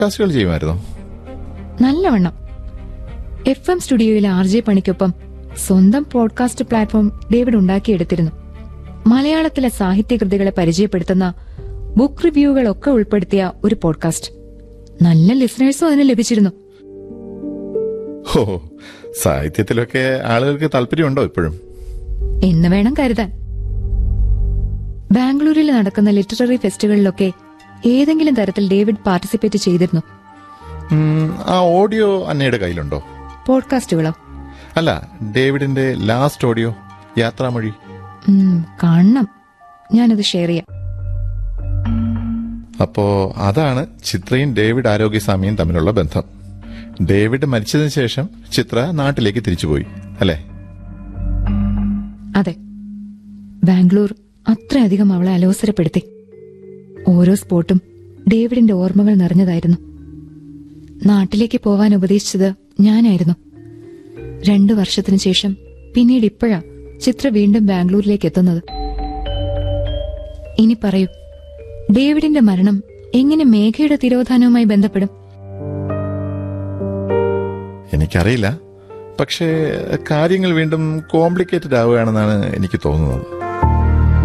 പോഡ്കാസ്റ്റുകൾ ചെയ്യുമായിരുന്നോ നല്ലവണ്ണം F M സ്റ്റുഡിയോയിലെ ആർ ജെ പണിക്കൊപ്പം സ്വന്തം പോഡ്കാസ്റ്റ് പ്ലാറ്റ്ഫോം ഡേവിഡ് ഉണ്ടാക്കിയെടുത്തിരുന്നു മലയാളത്തിലെ സാഹിത്യകൃതികളെ പരിചയപ്പെടുത്തുന്ന ബുക്ക് റിവ്യൂകളൊക്കെ ഉൾപ്പെടുത്തിയ ഒരു പോഡ്കാസ്റ്റ് നല്ല ലിസണേഴ്സും അതിന് ലഭിച്ചിരുന്നു ഓ സാഹിത്യത്തിലൊക്കെ ആളുകൾക്ക് താല്പര്യമുണ്ടോ ഇപ്പോഴും എന്ന് വേണം കരുതാൻ ബാംഗ്ലൂരിൽ നടക്കുന്ന ലിറ്റററി ഫെസ്റ്റുകളിലൊക്കെ ഏതെങ്കിലും തരത്തിൽ ഡേവിഡ് പാർട്ടിസിപ്പേറ്റ് ചെയ്തിരുന്നു ഉം, ആ ഓഡിയോ അന്നയുടെ കയ്യിലുണ്ടോ പോഡ്കാസ്റ്റുകളോ അല്ല ഡേവിഡിന്റെ ലാസ്റ്റ് ഓഡിയോ യാത്രാമൊഴി ഉം, കാണണം ഞാനത് ഷെയർ ചെയ്യാം അപ്പോ അതാണ് ചിത്രയും ഡേവിഡ് ആരോഗ്യസ്വാമിയും തമ്മിലുള്ള ബന്ധം ഡേവിഡ് മരിച്ചതിന് ശേഷം ചിത്ര നാട്ടിലേക്ക് തിരിച്ചുപോയി അല്ലേ അതെ ബാംഗ്ലൂർ അത്രയധികം അവളെ അലോസരപ്പെടുത്തി ഓരോ സ്പോട്ടും ഡേവിഡിന്റെ ഓർമ്മകൾ നിറഞ്ഞതായിരുന്നു നാട്ടിലേക്ക് പോവാൻ ഉപദേശിച്ചത് ഞാനായിരുന്നു രണ്ടു വർഷത്തിനു ശേഷം പിന്നീട് ഇപ്പോഴാ ചിത്ര വീണ്ടും ബാംഗ്ലൂരിലേക്ക് എത്തുന്നത് ഇനി പറയൂ ഡേവിഡിന്റെ മരണം എങ്ങനെ മേഘയുടെ തിരോധാനവുമായി ബന്ധപ്പെടും എനിക്കറിയില്ല പക്ഷേ കാര്യങ്ങൾ വീണ്ടും കോംപ്ലിക്കേറ്റഡ് ആവുകയാണെന്നാണ് എനിക്ക് തോന്നുന്നത്